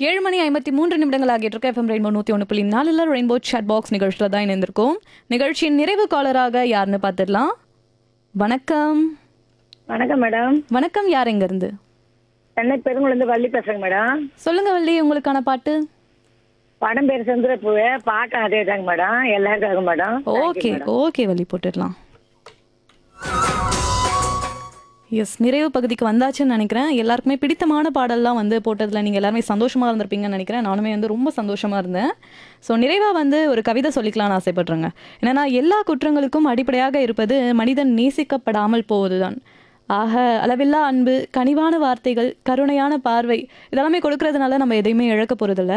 ஏழு மணி ஐம்பத்தி மூன்று நிமிடங்கள் ஆகிட்டு இருக்க எஃப்எம் ரெயின்போ நூற்றி ஒன்று புள்ளி நாலில் ரெயின்போ chat பாக்ஸ் நிகழ்ச்சியில் தான் இணைந்திருக்கோம் நிகழ்ச்சியின் நிறைவு காலராக யாருன்னு பார்த்துடலாம் வணக்கம் வணக்கம் மேடம் வணக்கம் யார் எங்கேருந்து சென்னை பெருங்குளந்து வள்ளி பேசுறேங்க மேடம் சொல்லுங்க வள்ளி உங்களுக்கான பாட்டு படம் பேர் செந்துரப்பூவே பாட்டம் அதே தாங்க மேடம் எல்லாருக்காக மேடம் ஓகே ஓகே வள்ளி போட்டுடலாம் எஸ் நிறைவு பகுதிக்கு வந்தாச்சுன்னு நினைக்கிறேன் எல்லாருக்குமே பிடித்தமான பாடல்லாம் வந்து போட்டதில் நீங்கள் எல்லாருமே சந்தோஷமாக இருந்திருப்பீங்கன்னு நினைக்கிறேன் நானுமே வந்து ரொம்ப சந்தோஷமாக இருந்தேன் ஸோ நிறைவாக வந்து ஒரு கவிதை சொல்லிக்கலாம்னு ஆசைப்படுறேங்க என்னன்னா எல்லா குற்றங்களுக்கும் அடிப்படையாக இருப்பது மனிதன் நேசிக்கப்படாமல் போவதுதான் ஆக அளவில்லா அன்பு கனிவான வார்த்தைகள் கருணையான பார்வை இதெல்லாமே கொடுக்கறதுனால நம்ம எதையுமே இழக்க போகிறதில்ல